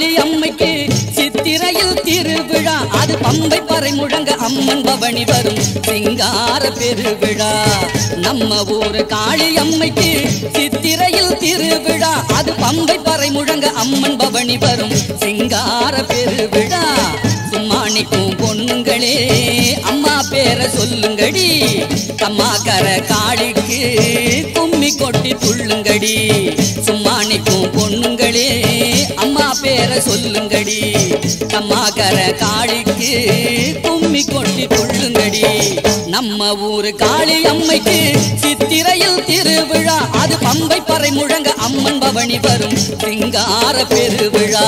காளி அம்மைக்கு சித்திரையில் திருவிழா அது பம்பை பறை முழங்க அம்மன் பவனி வரும் சிங்கார பெருவிழா நம்ம ஊரு காளி அம்மைக்கு சித்திரையில் திருவிழா அது பம்பை பறை முழங்க அம்மன் பவனி வரும் சிங்கார பெருவிழா சும்மா நிற்கும் பொண்ணுங்களே அம்மா பேரை சொல்லுங்கடி கம்மாக்கர காளிக்கு கும்மி கொட்டி துள்ளுங்கடி சும்மா நிற்கும் பொண்ணுங்களே அம்மா பேரை சொல்லுங்கடி கம்மாக்கர காளிக்கு கும்மி கொட்டி துள்ளுங்கடி நம்ம ஊரு காளி அம்மைக்கு சித்திரையில் திருவிழா அது பம்பை பறை முழங்க அம்மன் பவனி வரும் சிங்கார பெருவிழா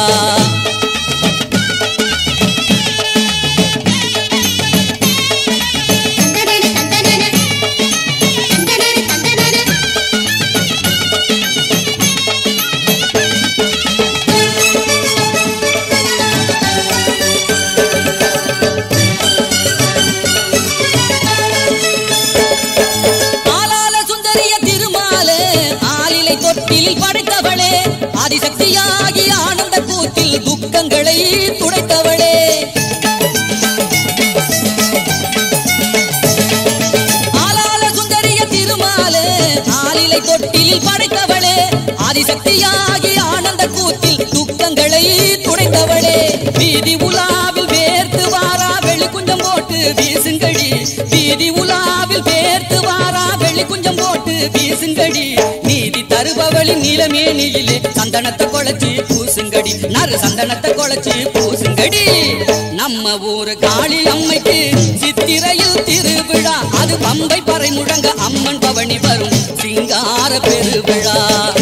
தந்தனன தந்தனன தந்தனன தந்தனன ஆலால சுந்தரிய திருமாலே ஆலிலை தொட்டில் படைத்தவளே ஆதிசக்தியாகி ஆனந்த கூத்தில் துக்கங்களை துடைத்தவளே ஆலால சுந்தரிய திருமாலே ஆலிலை தொட்டில் படைத்தவளே ஆதிசக்தியாகி ஆனந்த கூத்தில் துக்கங்களை துடைத்தவளே வீதி உலாவில் வேர்த்து வாரா வெளி குஞ்சம் போட்டு வீசுங்கடி வீதி உலாவில் வேர்த்து வாரா வெளி குஞ்சம் போட்டு வீசுங்கடி நீதி தருபவளி நீலமேனியிலே சந்தனத்தை குழச்சி பூசுங்கடி நறு சந்தனத்தை குழச்சி பூசுங்கடி நம்ம ஊரு காளி அம்மைக்கு சித்திரையில் திருவிழா அது பம்பை பறை முழங்க அம்மன் பவனி வரும் சிங்கார பெருவிழா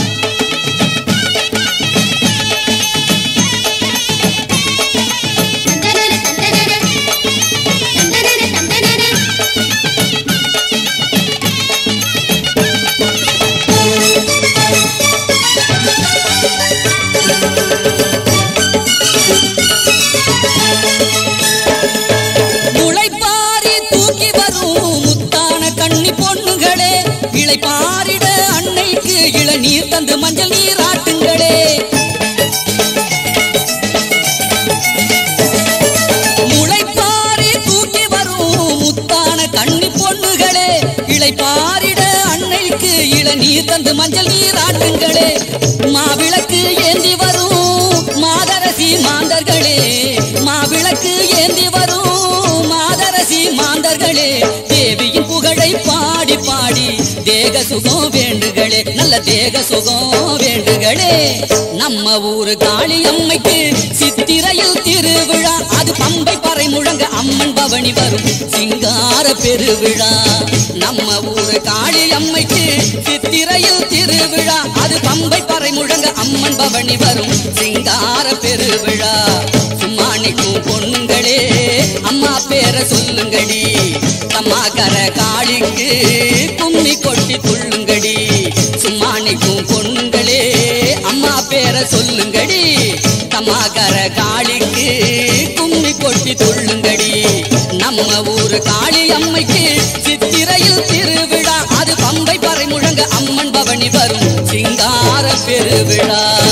தந்தனன தந்தனன தந்தனன தந்தனன முளைப்பாரி தூக்கி வரும் முத்தான கண்ணி பொண்ணுகளே இளைப்பாரிட அன்னைக்கு இளநீர் தந்து மஞ்சள் நீராட்டுங்களே முளைப்பாரி தூக்கி வரும் முத்தான கண்ணி பொண்ணுகளே இளைப்பாரிட அன்னைக்கு இளநீர் தந்து மஞ்சள் நீராட்டுங்களே மாவிளக்கு ஏந்தி வரும் மாதரசி மாந்தர்களே மாவிளக்கு ஏந்தி வரும் மாதரசி மாந்தர்களே தேவியின் புகழை பாடி பாடி தேக சுகம் வேண்டுகளே நல்ல தேக சுகம் வேண்டுகளே நம்ம ஊரு காளி அம்மைக்கு சித்திரையில் திருவிழா அது பம்பை பறை முழங்க அம்மன் பவனி வரும் சிங்கார பெருவிழா நம்ம ஊரு காளி அம்மைக்கு சித்திரையில் திருவிழா அது பம்பை பறை முழங்க அம்மன் பவனி வரும் சிங்கார பெருவிழா சும்மா நிற்கும் பொண்ணுங்களே அம்மா பேரை சொல்லுங்கடி கம்மாக்கர காளிக்கு கும்மி கொட்டி துள்ளுங்கடி சும்மா நிற்கும் பொண்ணுங்களே அம்மா பேரை சொல்லுங்கடி கம்மாக்கர காளிக்கு கும்மி கொட்டி துள்ளுங்கடி நம்ம ஊரு காளி அம்மைக்கு சித்திரையில் திருவிழா அது பம்பை பறை முழங்க அம்மன் பவனி வரும் சிங்கார பெருவிழா